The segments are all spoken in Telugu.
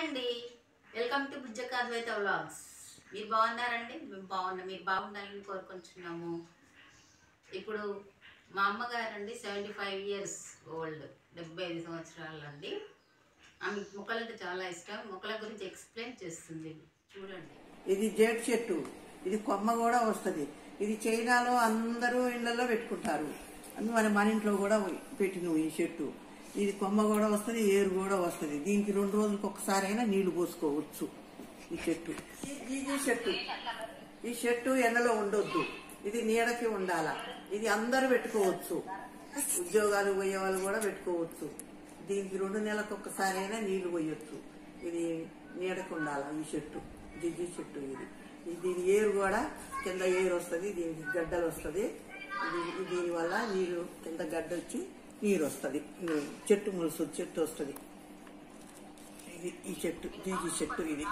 అండి welcome to Bujjaka Advaita vlogs మీరు బాగున్నారండి మేము బాగున్నాం మీరు బాగుండాలని కోరుకుంటున్నాము ఇప్పుడు మా అమ్మగారు అండి సెవెంటీ ఫైవ్ ఇయర్స్ ఓల్డ్ డెబ్బై ఐదు సంవత్సరాలు అండి ఆమె మొక్కలంటే చాలా ఇష్టం మొక్కల గురించి ఎక్స్ప్లెయిన్ చేస్తుంది చూడండి ఇది జేడ్ చెట్టు ఇది కొమ్మ కూడా వస్తుంది ఇది చైనాలో అందరూ ఇళ్లలో పెట్టుకుంటారు అందువల్ల మన ఇంట్లో కూడా పెట్టిన ఈ చెట్టు ఇది కొమ్మ కూడా వస్తుంది ఏరు కూడా వస్తుంది దీనికి రెండు రోజులకు ఒకసారి అయినా నీళ్లు పోసుకోవచ్చు ఈ చెట్టు ఈ ఈ చెట్టు ఈ చెట్టు ఎండలో ఉండొద్దు ఇది నీడకి ఉండాల ఇది అందరూ పెట్టుకోవచ్చు ఉద్యోగాలు పోయే వాళ్ళు కూడా పెట్టుకోవచ్చు దీనికి రెండు నెలలకు ఒక్కసారి అయినా నీళ్లు పోయొచ్చు ఇది నీడకు ఉండాల ఈ చెట్టు జిజ్జి చెట్టు ఇది ఇది దీని ఏరు కూడా కింద ఏరు వస్తుంది దీనికి గడ్డలు వస్తుంది ఇది దీనివల్ల నీరు కింద గడ్డ వచ్చి నీరు వస్తుంది చెట్టు ములుసు చెట్టు వస్తుంది ఇది ఈ చెట్టు జీజి చెట్టు ఇది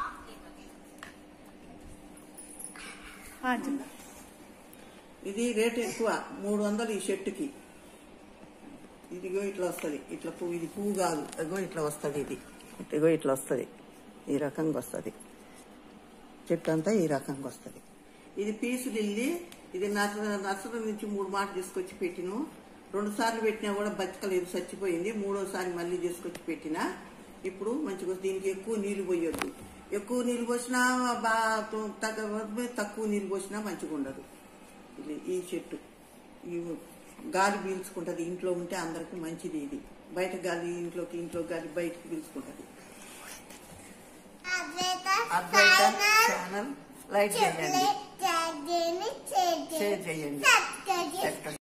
ఇది రేట్ ఎక్కువ మూడు వందలు ఈ చెట్టుకి ఇదిగో ఇట్లా వస్తుంది ఇట్లా పువ్వు ఇది పువ్వు కాదు అదిగో ఇట్లా వస్తుంది ఇది ఇదిగో ఇట్లా వస్తుంది ఈ రకంగా వస్తుంది చెట్టు అంతా ఈ రకంగా వస్తుంది ఇది పీసు లిల్లీ ఇది నర్సరీ నర్సరీ నుంచి మూడు మాటలు తీసుకొచ్చి పెట్టిను రెండు సార్లు పెట్టినా కూడా బతకలేదు చచ్చిపోయింది మూడోసారి మళ్ళీ తీసుకొచ్చి పెట్టినా ఇప్పుడు మంచిగా వస్తుంది. దీనికి ఎక్కువ నీళ్లు పోయొద్దు ఎక్కువ నీళ్లు పోసినా బాగా తగ్గ తక్కువ నీళ్లు పోసినా మంచిగా ఉండదు ఇది ఈ చెట్టు ఈ గాలి పీల్చుకుంటది ఇంట్లో ఉంటే అందరికి మంచిది ఇది బయట గాలి ఇంట్లోకి ఇంట్లో గాలి బయటకు పీల్చుకుంటది అద్వైత ఛానల్ లైక్ చేయండి షేర్ చేయండి